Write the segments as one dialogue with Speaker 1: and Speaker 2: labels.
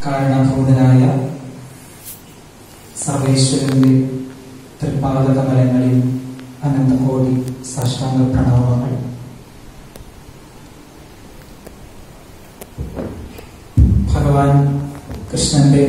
Speaker 1: കാരണഭൂതനായ സർവേശ്വരന്റെ തൃപ്പാദകമലങ്ങളിൽ അനന്തകോടി സാഷ്ടാംഗ പ്രണവങ്ങൾ ഭഗവാൻ കൃഷ്ണന്റെ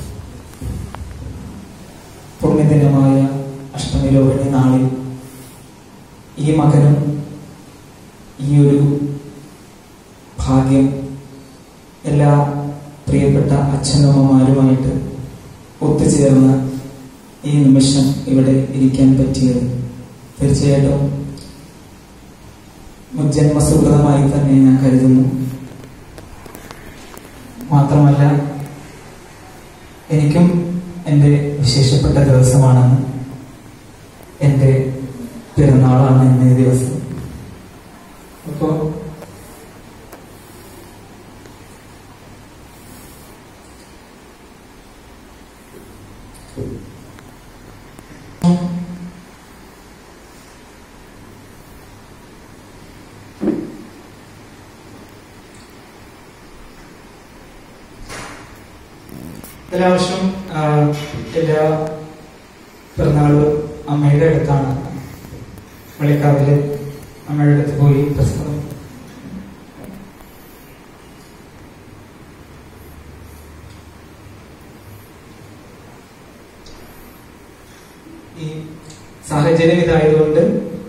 Speaker 1: പുണ്യദിനമായ അഷ്ടമിരോഹിണി നാളിൽ ഈ മകനും ഈ ഒരു ഭാഗ്യം എല്ലാ പ്രിയപ്പെട്ട അച്ഛനമ്മമാരുമായിട്ട് ഒത്തുചേർന്ന് ഈ നിമിഷം ഇവിടെ ഇരിക്കാൻ പറ്റിയത് തീർച്ചയായിട്ടും മുജ്ജന്മസുഹൃതമായി തന്നെ ഞാൻ കരുതുന്നു മാത്രമല്ല എനിക്കും എൻ്റെ വിശേഷപ്പെട്ട ദിവസമാണെന്ന് എൻ്റെ പിറന്നാളാണ് ഇന്നേ ദിവസം അപ്പോൾ എല്ലാ വർഷവും ആ, എല്ലാ പിറന്നാളും അമ്മയുടെ അടുത്താണ് വെളിക്കാവില് അമ്മയുടെ അടുത്ത് പോയി പ്രസംഗം ഈ സാഹചര്യം ഇതായതുകൊണ്ട്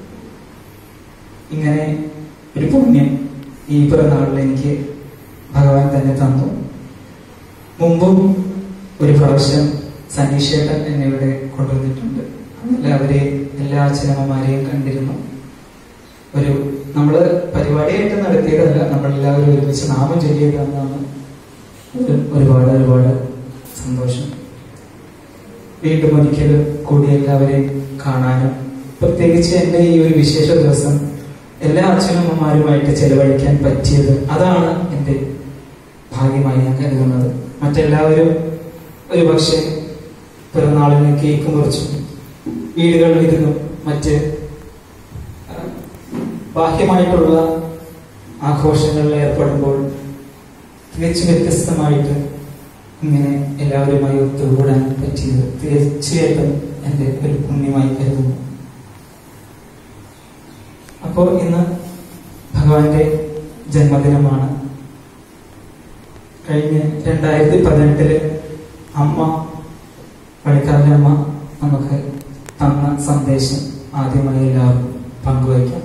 Speaker 1: ഇങ്ങനെ ഒരു പുണ്യം ഈ പിറന്നാളിൽ എനിക്ക് ഭഗവാൻ തന്നെ തന്നു മുമ്പും ഒരു പ്രാവശ്യം സനീഷേട്ടൻ എന്നെ ഇവിടെ കൊണ്ടുവന്നിട്ടുണ്ട് എല്ലാവരെ എല്ലാ അച്ഛനമ്മമാരെയും കണ്ടിരുന്നു ഒരു നമ്മള് പരിപാടിയായിട്ട് നടത്തിയതല്ല നമ്മളെല്ലാവരും ഒരുമിച്ച് നാമം ചൊല്ലിയതെന്നാണ് ഒരു ഒരുപാട് ഒരുപാട് സന്തോഷം വീണ്ടും ഒരിക്കൽ കൂടി എല്ലാവരെയും കാണാനും പ്രത്യേകിച്ച് എൻ്റെ ഈ ഒരു വിശേഷ ദിവസം എല്ലാ അച്ഛനമ്മമാരുമായിട്ട് ചെലവഴിക്കാൻ പറ്റിയത് അതാണ് എൻ്റെ ഭാഗ്യമായി ഞാൻ കരുതുന്നത് മറ്റെല്ലാവരും ഒരു പക്ഷേ പിറന്നാളിന് കേക്ക് മുറിച്ചു വീടുകളിൽ ഇരുന്നു മറ്റ് ആ, ബാഹ്യമായിട്ടുള്ള ആഘോഷങ്ങളിൽ ഏർപ്പെടുമ്പോൾ തികച്ചും വ്യത്യസ്തമായിട്ട് ഇങ്ങനെ എല്ലാവരുമായി ഒത്തുകൂടാൻ പറ്റിയത് തീർച്ചയായിട്ടും എൻ്റെ ഒരു പുണ്യമായി കരുതുന്നു അപ്പോൾ ഇന്ന് ഭഗവാന്റെ ജന്മദിനമാണ് കഴിഞ്ഞ രണ്ടായിരത്തി പതിനെട്ടില് അമ്മ പണിക്കാരൻ്റെ അമ്മ നമുക്ക് തന്ന സന്ദേശം ആദ്യമായി എല്ലാവരും പങ്കുവയ്ക്കാം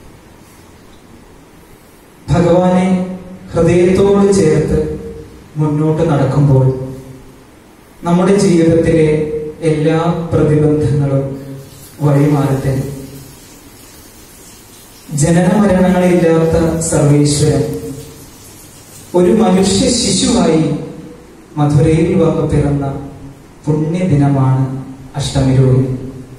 Speaker 1: ഭഗവാനെ ഹൃദയത്തോട് ചേർത്ത് മുന്നോട്ട് നടക്കുമ്പോൾ നമ്മുടെ ജീവിതത്തിലെ എല്ലാ പ്രതിബന്ധങ്ങളും വഴിമാറിത്തരും ജനനമരണങ്ങളില്ലാത്ത സർവേശ്വരൻ ഒരു മനുഷ്യ ശിശുവായി മധുരയിൽ വന്ന് പിറന്ന പുണ്യദിനമാണ് അഷ്ടമിരോഹിണി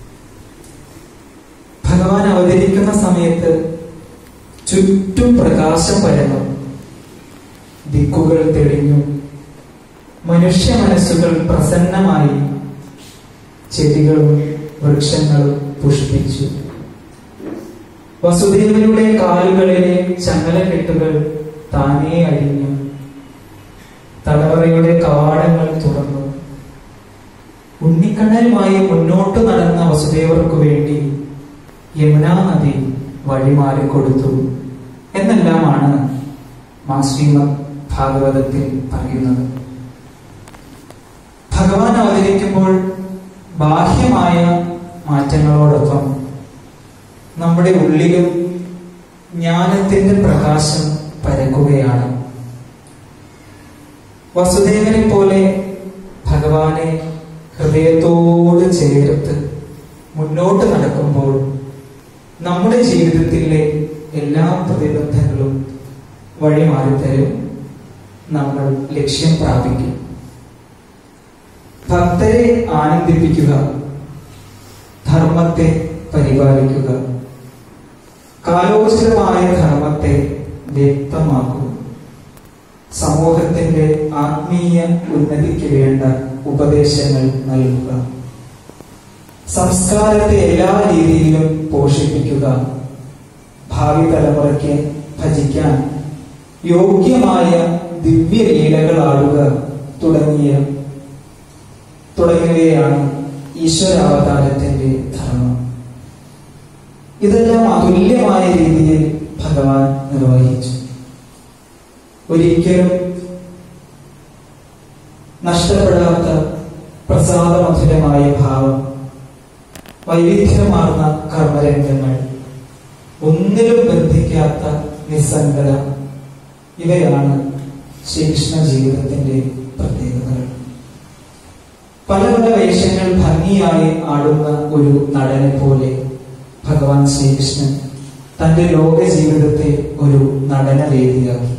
Speaker 1: ഭഗവാൻ അവതരിക്കുന്ന സമയത്ത് ചുറ്റും പ്രകാശം പരന്നു ദിക്കുകൾ തെളിഞ്ഞു മനുഷ്യ മനസ്സുകൾ പ്രസന്നമായി ചെടികളും വൃക്ഷങ്ങളും പുഷ്പിച്ചു വസുദേവരുടെ കാലുകളിലെ ചങ്ങലക്കെട്ടുകൾ താനേ അഴിഞ്ഞു തലവറയുടെ കവാടങ്ങൾ തുറന്നു ഉണ്ണിക്കണ്ണനുമായി മുന്നോട്ട് നടന്ന വസുദേവർക്ക് വേണ്ടി യമുനാ നദി വഴിമാറിക്കൊടുത്തു എന്നെല്ലാമാണ് മാ ശ്രീമദ് ഭാഗവതത്തിൽ പറയുന്നത് ഭഗവാൻ അവതരിക്കുമ്പോൾ ബാഹ്യമായ മാറ്റങ്ങളോടൊപ്പം നമ്മുടെ ഉള്ളിലും ജ്ഞാനത്തിന്റെ പ്രകാശം പരക്കുകയാണ് വസുദേവനെ പോലെ ഭഗവാനെ ഹൃദയത്തോട് ചേർത്ത് മുന്നോട്ട് നടക്കുമ്പോൾ നമ്മുടെ ജീവിതത്തിലെ എല്ലാ പ്രതിബന്ധങ്ങളും വഴിമാറിത്തരും നമ്മൾ ലക്ഷ്യം പ്രാപിക്കും ഭക്തരെ ആനന്ദിപ്പിക്കുക ധർമ്മത്തെ പരിപാലിക്കുക കാലോചിതമായ ധർമ്മത്തെ വ്യക്തമാക്കുക സമൂഹത്തിന്റെ ആത്മീയ ഉന്നതിക്ക് വേണ്ട ഉപദേശങ്ങൾ നൽകുക സംസ്കാരത്തെ എല്ലാ രീതിയിലും പോഷിപ്പിക്കുക ഭാവി തലമുറയ്ക്ക് ഭജിക്കാൻ യോഗ്യമായ ദിവ്യലീലകളാടുക തുടങ്ങിയ തുടങ്ങിയവയാണ് ഈശ്വരാവതാരത്തിന്റെ ധർമ്മം ഇതെല്ലാം അതുല്യമായ രീതിയിൽ ഭഗവാൻ നിർവഹിച്ചു ഒരിക്കലും നഷ്ടപ്പെടാത്ത പ്രസാദമധുരമായ ഭാവം വൈവിധ്യമാർന്ന കർമ്മരംഗങ്ങൾ ഒന്നിലും ബന്ധിക്കാത്ത നിസ്സംഗത ഇവയാണ് ശ്രീകൃഷ്ണ ജീവിതത്തിന്റെ പ്രത്യേകതകൾ പല പല വേഷങ്ങൾ ഭംഗിയായി ആടുന്ന ഒരു നടനെ പോലെ ഭഗവാൻ ശ്രീകൃഷ്ണൻ തന്റെ ലോക ജീവിതത്തെ ഒരു നടന വേദിയാക്കി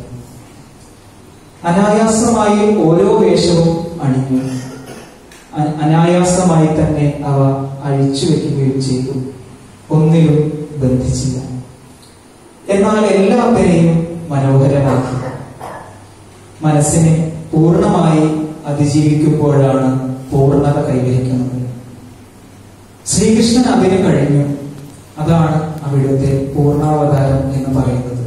Speaker 1: അനായാസമായി ഓരോ വേഷവും അണിഞ്ഞു അ- അനായാസമായി തന്നെ അവ അഴിച്ചു വെക്കുകയും ചെയ്തു ഒന്നിലും ബന്ധിച്ചില്ല എന്നാൽ എല്ലാത്തിനെയും മനോഹരമാക്കി മനസ്സിനെ പൂർണ്ണമായി അതിജീവിക്കുമ്പോഴാണ് പൂർണ്ണത കൈവരിക്കുന്നത് ശ്രീകൃഷ്ണൻ അതിന് കഴിഞ്ഞു അതാണ് അവിടുത്തെ പൂർണ്ണാവതാരം എന്ന് പറയുന്നത്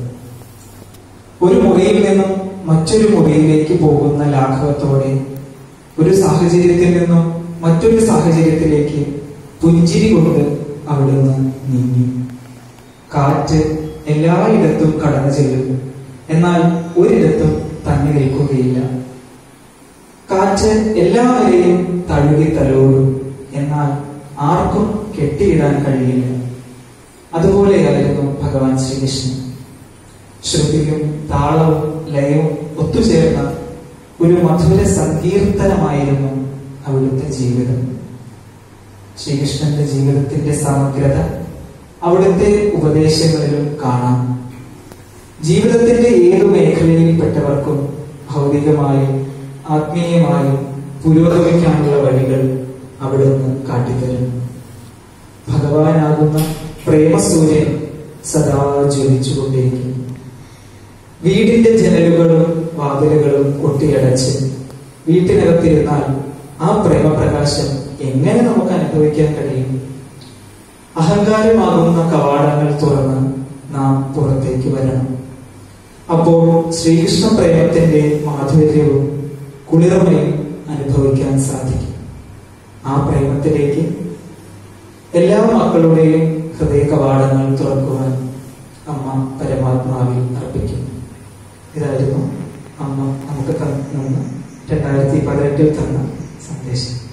Speaker 1: ഒരു മുറിയിൽ നിന്നും മറ്റൊരു മുറിയിലേക്ക് പോകുന്ന ലാഘവത്തോടെ ഒരു സാഹചര്യത്തിൽ നിന്നും മറ്റൊരു സാഹചര്യത്തിലേക്ക് പുഞ്ചിരി കൊണ്ട് അവിടുന്ന് നീങ്ങി കാറ്റ് എല്ലായിടത്തും കടന്നു ചെല്ലും എന്നാൽ ഒരിടത്തും തങ്ങി നിൽക്കുകയില്ല കാറ്റ് എല്ലാവരെയും തഴുകി തലോടും എന്നാൽ ആർക്കും കെട്ടിയിടാൻ കഴിയില്ല അതുപോലെയായിരുന്നു ഭഗവാൻ ശ്രീകൃഷ്ണൻ ശ്രുതിയും താളവും ലയവും ഒത്തുചേർന്ന ഒരു മധുര സങ്കീർത്തനമായിരുന്നു അവിടുത്തെ ജീവിതം ശ്രീകൃഷ്ണന്റെ ജീവിതത്തിന്റെ സമഗ്രത അവിടുത്തെ ഉപദേശങ്ങളിലും കാണാം ജീവിതത്തിന്റെ ഏതു മേഖലയിൽപ്പെട്ടവർക്കും ഭൗതികമായും ആത്മീയമായും പുരോഗമിക്കാനുള്ള വഴികൾ അവിടുന്ന് കാട്ടിത്തരും ഭഗവാനാകുന്ന പ്രേമസൂര്യൻ സദാ ജ്വലിച്ചുകൊണ്ടിരിക്കും വീടിന്റെ ജനലുകളും വാതിലുകളും കൊട്ടിയടച്ച് വീട്ടിനകത്തിരുന്നാൽ ആ പ്രേമപ്രകാശം എങ്ങനെ നമുക്ക് അനുഭവിക്കാൻ കഴിയും അഹങ്കാരമാകുന്ന കവാടങ്ങൾ തുറന്ന് നാം പുറത്തേക്ക് വരണം അപ്പോൾ ശ്രീകൃഷ്ണ പ്രേമത്തിന്റെ മാധുര്യവും കുളിർമയും അനുഭവിക്കാൻ സാധിക്കും ആ പ്രേമത്തിലേക്ക് എല്ലാ മക്കളുടെയും ഹൃദയ കവാടങ്ങൾ തുറക്കുവാൻ അമ്മ പരമാത്മാവിൽ അർപ്പിക്കുന്നു ഇതായിരുന്നു അമ്മ നമുക്ക് തന്ന രണ്ടായിരത്തി പതിനെട്ടിൽ തന്ന സന്ദേശം